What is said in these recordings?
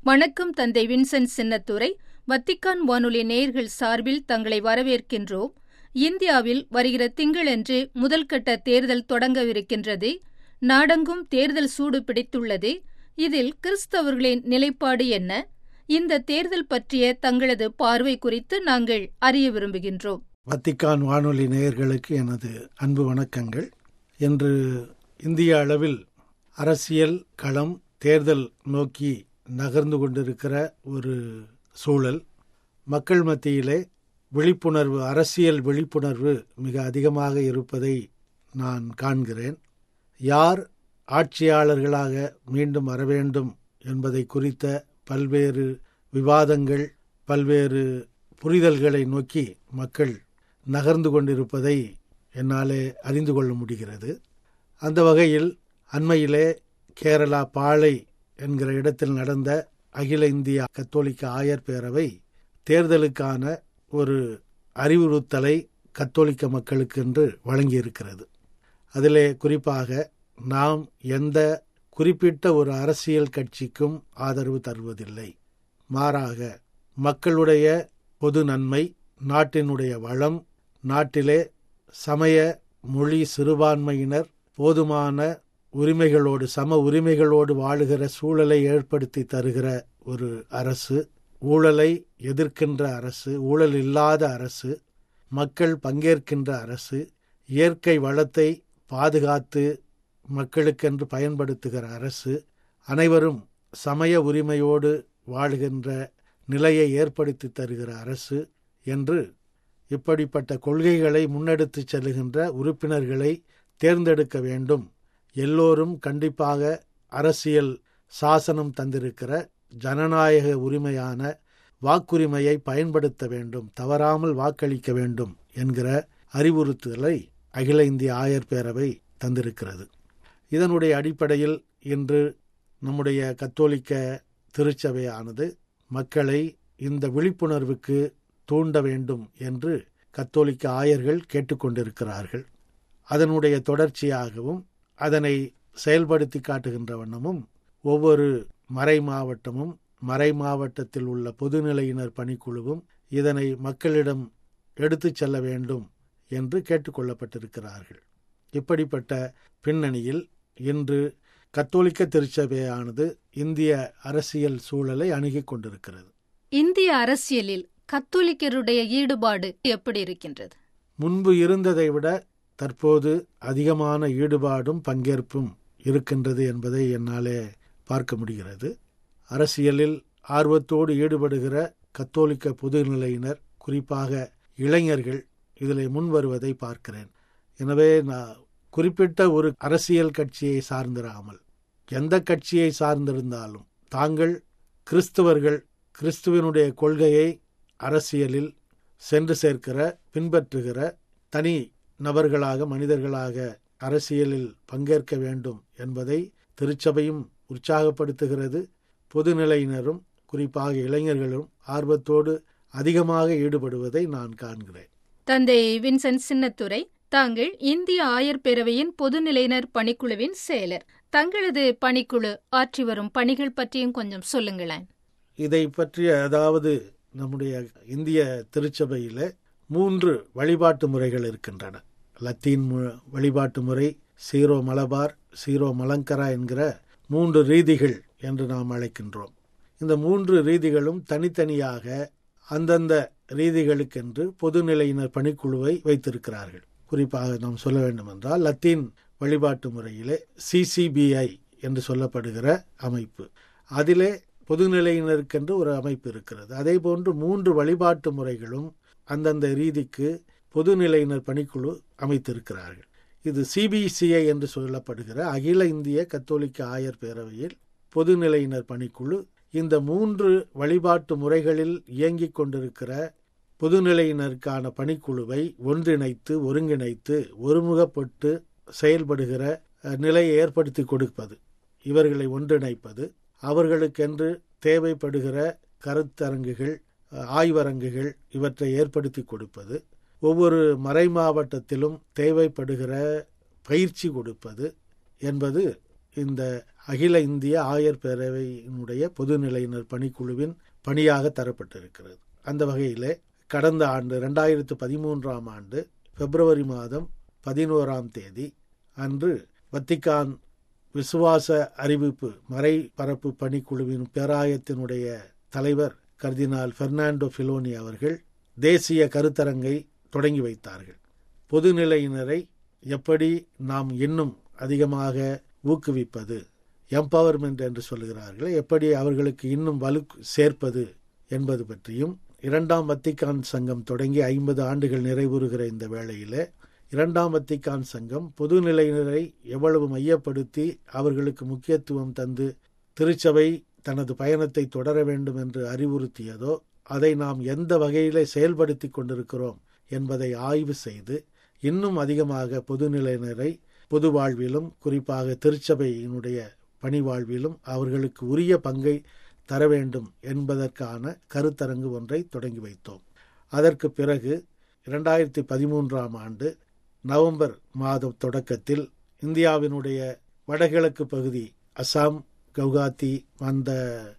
வணக்கம் தந்தை Vincent Chinnathurai Vatican வானொலி நேயர்கள் சார்பில் தங்களை வரவேற்கின்றோம் இந்தியாவில் வருகிற திங்களன்று முதல் கட்ட தேர்தல் தொடங்கவிருக்கின்றது நாடெங்கும் தேர்தல் சூடு பிடித்துள்ளது இதில் கிறிஸ்தவர்களின் நிலைப்பாடு என்ன இந்த தேர்தல் பற்றிய தங்களது பார்வை குறித்து நாங்கள் அறிய விரும்புகின்றோம் வத்திக்கான் வானொலி நேயர்களுக்கு எனது அன்பு வணக்கங்கள் இன்று இந்திய அளவில் அரசியல் களம் தேர்தல் நோக்கி நகர்ந்து கொண்டிருக்கிற ஒரு சூழல் மக்கள் மத்தியிலே விழிப்புணர்வு அரசியல் விழிப்புணர்வு மிக அதிகமாக இருப்பதை நான் காண்கிறேன் யார் ஆட்சியாளர்களாக மீண்டும் வர வேண்டும் என்பதை குறித்த பல்வேறு விவாதங்கள் பல்வேறு புரிதல்களை நோக்கி மக்கள் நகர்ந்து கொண்டிருப்பதை என்னாலே அறிந்து கொள்ள முடிகிறது அந்த வகையில் அண்மையிலே கேரளா பாளை என்கிற இடத்தில் நடந்த அகில இந்திய கத்தோலிக்க ஆயர் பேரவை தேர்தலுக்கான ஒரு அறிவுறுத்தலை கத்தோலிக்க மக்களுக்கு என்று வழங்கியிருக்கிறது அதிலே குறிப்பாக நாம் எந்த குறிப்பிட்ட ஒரு அரசியல் கட்சிக்கும் ஆதரவு தருவதில்லை மாறாக மக்களுடைய பொது நன்மை நாட்டினுடைய வளம் நாட்டிலே சமய மொழி சிறுபான்மையினர் போதுமான உரிமைகளோடு சம உரிமைகளோடு வாழுகிற சூழலை ஏற்படுத்தி தருகிற ஒரு அரசு ஊழலை எதிர்க்கின்ற அரசு ஊழல் இல்லாத அரசு மக்கள் பங்கேற்கின்ற அரசு இயற்கை வளத்தை பாதுகாத்து மக்களுக்கென்று பயன்படுத்துகிற அரசு அனைவரும் சமய உரிமையோடு வாழ்கின்ற நிலையை ஏற்படுத்தி தருகிற அரசு என்று இப்படிப்பட்ட கொள்கைகளை முன்னெடுத்துச் செல்லுகின்ற உறுப்பினர்களை தேர்ந்தெடுக்க வேண்டும் எல்லோரும் கண்டிப்பாக அரசியல் சாசனம் தந்திருக்கிற ஜனநாயக உரிமையான வாக்குரிமையை பயன்படுத்த வேண்டும் தவறாமல் வாக்களிக்க வேண்டும் என்கிற அறிவுறுத்தலை அகில இந்திய ஆயர் பேரவை தந்திருக்கிறது இதனுடைய அடிப்படையில் இன்று நம்முடைய கத்தோலிக்க திருச்சபையானது மக்களை இந்த விழிப்புணர்வுக்கு தூண்ட வேண்டும் என்று கத்தோலிக்க ஆயர்கள் கேட்டுக்கொண்டிருக்கிறார்கள் அதனுடைய தொடர்ச்சியாகவும் அதனை செயல்படுத்தி காட்டுகின்ற வண்ணமும் ஒவ்வொரு மறை மாவட்டமும் மறை மாவட்டத்தில் உள்ள பொதுநிலையினர் பணிக்குழுவும் இதனை மக்களிடம் எடுத்துச் செல்ல வேண்டும் என்று கேட்டுக்கொள்ளப்பட்டிருக்கிறார்கள் இப்படிப்பட்ட பின்னணியில் இன்று கத்தோலிக்க திருச்சபையானது இந்திய அரசியல் சூழலை அணுகிக் கொண்டிருக்கிறது இந்திய அரசியலில் கத்தோலிக்கருடைய ஈடுபாடு எப்படி இருக்கின்றது முன்பு இருந்ததை விட தற்போது அதிகமான ஈடுபாடும் பங்கேற்பும் இருக்கின்றது என்பதை என்னாலே பார்க்க முடிகிறது அரசியலில் ஆர்வத்தோடு ஈடுபடுகிற கத்தோலிக்க பொதுநிலையினர் குறிப்பாக இளைஞர்கள் இதில் முன் வருவதை பார்க்கிறேன் எனவே நான் குறிப்பிட்ட ஒரு அரசியல் கட்சியை சார்ந்திராமல் எந்த கட்சியை சார்ந்திருந்தாலும் தாங்கள் கிறிஸ்தவர்கள் கிறிஸ்துவனுடைய கொள்கையை அரசியலில் சென்று சேர்க்கிற பின்பற்றுகிற தனி நபர்களாக மனிதர்களாக அரசியலில் பங்கேற்க வேண்டும் என்பதை திருச்சபையும் உற்சாகப்படுத்துகிறது பொதுநிலையினரும் குறிப்பாக இளைஞர்களும் ஆர்வத்தோடு அதிகமாக ஈடுபடுவதை நான் காண்கிறேன் தந்தை வின்சென்ட் சின்னத்துரை தாங்கள் இந்திய ஆயர் பேரவையின் பொதுநிலையினர் பணிக்குழுவின் செயலர் தங்களது பணிக்குழு ஆற்றி வரும் பணிகள் பற்றியும் கொஞ்சம் சொல்லுங்களேன் இதை பற்றிய அதாவது நம்முடைய இந்திய திருச்சபையில் மூன்று வழிபாட்டு முறைகள் இருக்கின்றன லத்தீன் வழிபாட்டு முறை சீரோ மலபார் சீரோ மலங்கரா என்கிற மூன்று ரீதிகள் என்று நாம் அழைக்கின்றோம் இந்த மூன்று ரீதிகளும் தனித்தனியாக அந்தந்த ரீதிகளுக்கென்று பொதுநிலையினர் பணிக்குழுவை வைத்திருக்கிறார்கள் குறிப்பாக நாம் சொல்ல வேண்டும் என்றால் லத்தீன் வழிபாட்டு முறையிலே சிசிபிஐ என்று சொல்லப்படுகிற அமைப்பு அதிலே பொதுநிலையினருக்கென்று ஒரு அமைப்பு இருக்கிறது அதே போன்று மூன்று வழிபாட்டு முறைகளும் அந்தந்த ரீதிக்கு பொதுநிலையினர் பணிக்குழு அமைத்திருக்கிறார்கள் இது சிபிசிஐ என்று சொல்லப்படுகிற அகில இந்திய கத்தோலிக்க ஆயர் பேரவையில் பொதுநிலையினர் பணிக்குழு இந்த மூன்று வழிபாட்டு முறைகளில் இயங்கிக் கொண்டிருக்கிற பொதுநிலையினருக்கான பணிக்குழுவை ஒன்றிணைத்து ஒருங்கிணைத்து ஒருமுகப்பட்டு செயல்படுகிற நிலையை ஏற்படுத்தி கொடுப்பது இவர்களை ஒன்றிணைப்பது அவர்களுக்கென்று தேவைப்படுகிற கருத்தரங்குகள் ஆய்வரங்குகள் இவற்றை ஏற்படுத்தி கொடுப்பது ஒவ்வொரு மறை மாவட்டத்திலும் தேவைப்படுகிற பயிற்சி கொடுப்பது என்பது இந்த அகில இந்திய ஆயர் பேரவையினுடைய பொதுநிலையினர் பணிக்குழுவின் பணியாக தரப்பட்டிருக்கிறது அந்த வகையிலே கடந்த ஆண்டு ரெண்டாயிரத்து பதிமூன்றாம் ஆண்டு பிப்ரவரி மாதம் பதினோராம் தேதி அன்று வத்திக்கான் விசுவாச அறிவிப்பு மறைபரப்பு பணிக்குழுவின் பேராயத்தினுடைய தலைவர் கர்தினால் பெர்னாண்டோ பிலோனி அவர்கள் தேசிய கருத்தரங்கை தொடங்கி வைத்தார்கள் பொதுநிலையினரை எப்படி நாம் இன்னும் அதிகமாக ஊக்குவிப்பது எம்பவர்மெண்ட் என்று சொல்கிறார்கள் எப்படி அவர்களுக்கு இன்னும் வலு சேர்ப்பது என்பது பற்றியும் இரண்டாம் வத்திக்கான் சங்கம் தொடங்கி ஐம்பது ஆண்டுகள் நிறைவுறுகிற இந்த வேளையிலே இரண்டாம் வத்திக்கான் சங்கம் பொதுநிலையினரை எவ்வளவு மையப்படுத்தி அவர்களுக்கு முக்கியத்துவம் தந்து திருச்சபை தனது பயணத்தை தொடர வேண்டும் என்று அறிவுறுத்தியதோ அதை நாம் எந்த வகையிலே செயல்படுத்தி கொண்டிருக்கிறோம் என்பதை ஆய்வு செய்து இன்னும் அதிகமாக பொதுநிலையினரை பொது வாழ்விலும் குறிப்பாக திருச்சபையினுடைய பணி வாழ்விலும் அவர்களுக்கு உரிய பங்கை தர வேண்டும் என்பதற்கான கருத்தரங்கு ஒன்றை தொடங்கி வைத்தோம் அதற்கு பிறகு இரண்டாயிரத்தி பதிமூன்றாம் ஆண்டு நவம்பர் மாத தொடக்கத்தில் இந்தியாவினுடைய வடகிழக்கு பகுதி அசாம் கவுகாத்தி அந்த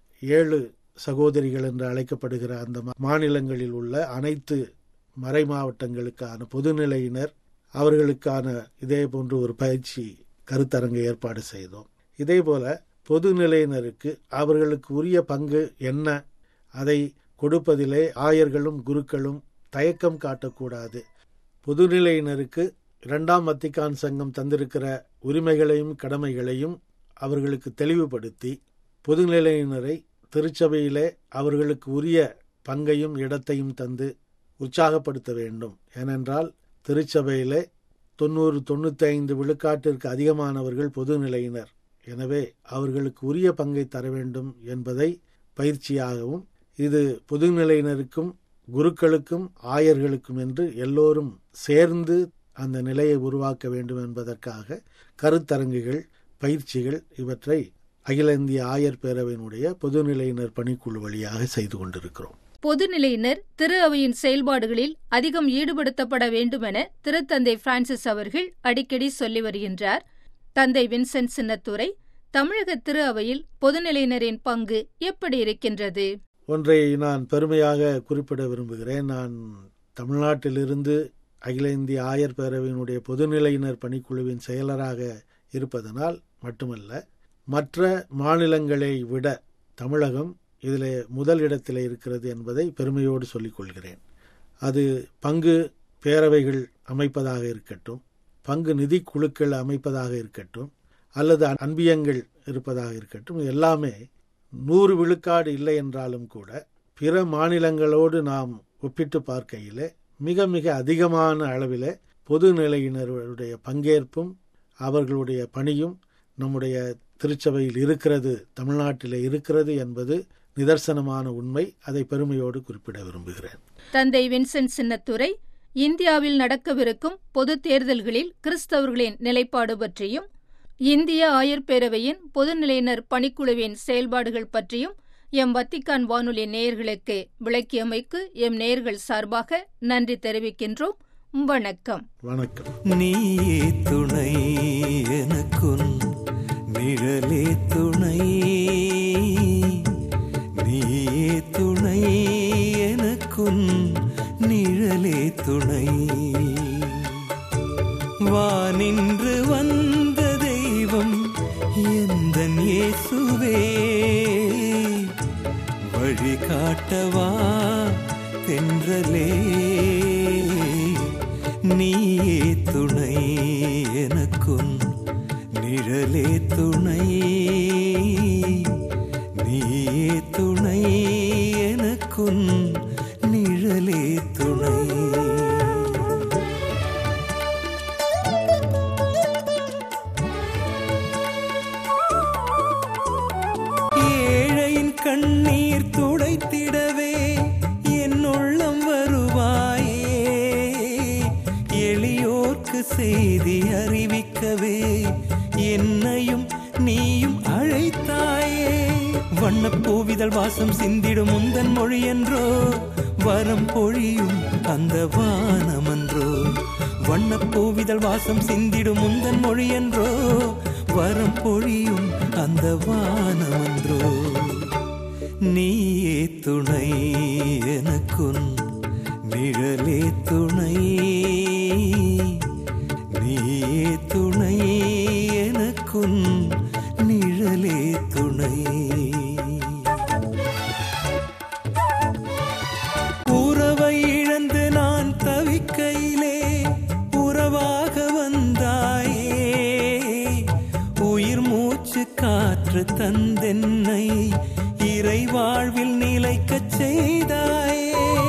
ஏழு சகோதரிகள் என்று அழைக்கப்படுகிற அந்த மாநிலங்களில் உள்ள அனைத்து மறை மாவட்டங்களுக்கான பொதுநிலையினர் அவர்களுக்கான இதே போன்று ஒரு பயிற்சி கருத்தரங்கை ஏற்பாடு செய்தோம் இதே போல பொதுநிலையினருக்கு அவர்களுக்கு உரிய பங்கு என்ன அதை கொடுப்பதிலே ஆயர்களும் குருக்களும் தயக்கம் காட்டக்கூடாது பொதுநிலையினருக்கு இரண்டாம் வத்திக்கான் சங்கம் தந்திருக்கிற உரிமைகளையும் கடமைகளையும் அவர்களுக்கு தெளிவுபடுத்தி பொதுநிலையினரை திருச்சபையிலே அவர்களுக்கு உரிய பங்கையும் இடத்தையும் தந்து உற்சாகப்படுத்த வேண்டும் ஏனென்றால் திருச்சபையிலே தொண்ணூறு தொண்ணூற்றி ஐந்து விழுக்காட்டிற்கு அதிகமானவர்கள் பொதுநிலையினர் எனவே அவர்களுக்கு உரிய பங்கை தர வேண்டும் என்பதை பயிற்சியாகவும் இது பொதுநிலையினருக்கும் குருக்களுக்கும் ஆயர்களுக்கும் என்று எல்லோரும் சேர்ந்து அந்த நிலையை உருவாக்க வேண்டும் என்பதற்காக கருத்தரங்குகள் பயிற்சிகள் இவற்றை அகில இந்திய ஆயர் பேரவையினுடைய பொதுநிலையினர் பணிக்குழு வழியாக செய்து கொண்டிருக்கிறோம் பொதுநிலையினர் திரு அவையின் செயல்பாடுகளில் அதிகம் ஈடுபடுத்தப்பட வேண்டுமென திருத்தந்தை பிரான்சிஸ் அவர்கள் அடிக்கடி சொல்லி வருகின்றார் தந்தை வின்சென்ட் சின்னத்துரை தமிழக திரு அவையில் பொதுநிலையினரின் பங்கு எப்படி இருக்கின்றது ஒன்றை நான் பெருமையாக குறிப்பிட விரும்புகிறேன் நான் தமிழ்நாட்டிலிருந்து அகில இந்திய ஆயர் பேரவையினுடைய பொதுநிலையினர் பணிக்குழுவின் செயலராக இருப்பதனால் மட்டுமல்ல மற்ற மாநிலங்களை விட தமிழகம் இதில் முதல் இடத்தில் இருக்கிறது என்பதை பெருமையோடு சொல்லிக் கொள்கிறேன் அது பங்கு பேரவைகள் அமைப்பதாக இருக்கட்டும் பங்கு நிதி குழுக்கள் அமைப்பதாக இருக்கட்டும் அல்லது அன்பியங்கள் இருப்பதாக இருக்கட்டும் எல்லாமே நூறு விழுக்காடு இல்லை என்றாலும் கூட பிற மாநிலங்களோடு நாம் ஒப்பிட்டு பார்க்கையில் மிக மிக அதிகமான அளவில் பொதுநிலையினருடைய பங்கேற்பும் அவர்களுடைய பணியும் நம்முடைய திருச்சபையில் இருக்கிறது தமிழ்நாட்டில் இருக்கிறது என்பது நிதர்சனமான உண்மை அதை பெருமையோடு குறிப்பிட விரும்புகிறேன் தந்தை வின்சென்ட் சின்னத்துரை இந்தியாவில் நடக்கவிருக்கும் பொது தேர்தல்களில் கிறிஸ்தவர்களின் நிலைப்பாடு பற்றியும் இந்திய ஆயர் பேரவையின் பொதுநிலையினர் பணிக்குழுவின் செயல்பாடுகள் பற்றியும் எம் வத்திக்கான் வானொலி நேயர்களுக்கு விளக்கியமைக்கு எம் நேயர்கள் சார்பாக நன்றி தெரிவிக்கின்றோம் வணக்கம் வணக்கம் நீயே துணை எனக்குன் நிழலே துணை நீயே துணை எனக்குன் நிழலே துணை வானின்று வந்த தெய்வம் எந்த இயேசுவே வழி காட்டவா தென்றலே நீயே துணை எனக்குன் நிழலே துணை நீயே துணை எனக்குன் நிழலே துணை ஏழையின் கண்ணீர் துடைத்திடவே என் உள்ளம் வருவாயே எளியோர்க்கு செய்தி அறிவிக்கவே என்னையும் நீயும் அழைத்தாயே வண்ணப் பூவிதழ் வாசம் சிந்திடும் முந்தன் மொழி என்றோ வரம் பொழியும் அந்த வானமன்றோ வண்ணப் பூவிதழ் வாசம் சிந்திடும் முந்தன் மொழி என்றோ வரம் பொழியும் அந்த வானமன்றோ நீயே துணை எனக்குன் நிழலே துணை நீயே துணை எனக்குன் நிழலே துணை உறவை இழந்து நான் தவிக்கையிலே உறவாக வந்தாயே உயிர் மூச்சு காற்று தந்தென்னை இறை வாழ்வில் நிலைக்கச் செய்தாயே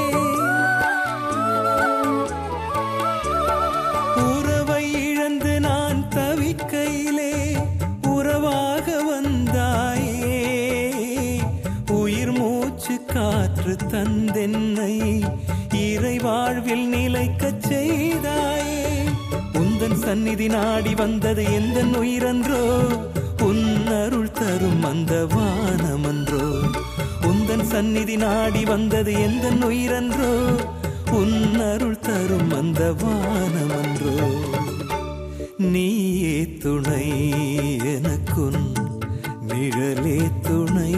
உறவை இழந்து நான் தவிக்கையிலே உறவாக வந்தாயே உயிர் மூச்சு காற்று தந்தென்னை இறை வாழ்வில் நிலைக்கச் செய்தாயே உந்தன் சந்நிதி நாடி வந்தது எந்த உயிரன்றோ உன் அருள் தரும் அந்த வானமன்றோ உந்தன் சந்நிதி நாடி வந்தது எந்த உயிரன்றோ உன் அருள் தரும் அந்த வானமன்றோ நீயே துணை எனக்குன் நிழலே துணை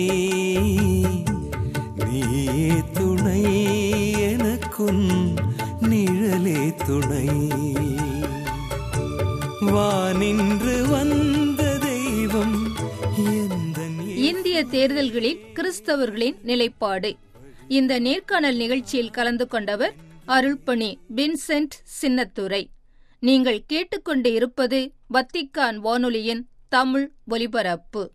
நீயே துணை எனக்குன் நிழலே துணை வானின்று வந்த தெய்வம் எந்தன் இந்திய தேர்தல்களில் கிறிஸ்தவர்களின் நிலைப்பாடு இந்த நேர்காணல் நிகழ்ச்சியில் கலந்து கொண்டவர் அருள்பணி வின்சென்ட் சின்னத்துரை நீங்கள் கேட்டுக்கொண்டு இருப்பது வத்திக்கான் வானொலியின் தமிழ் ஒலிபரப்பு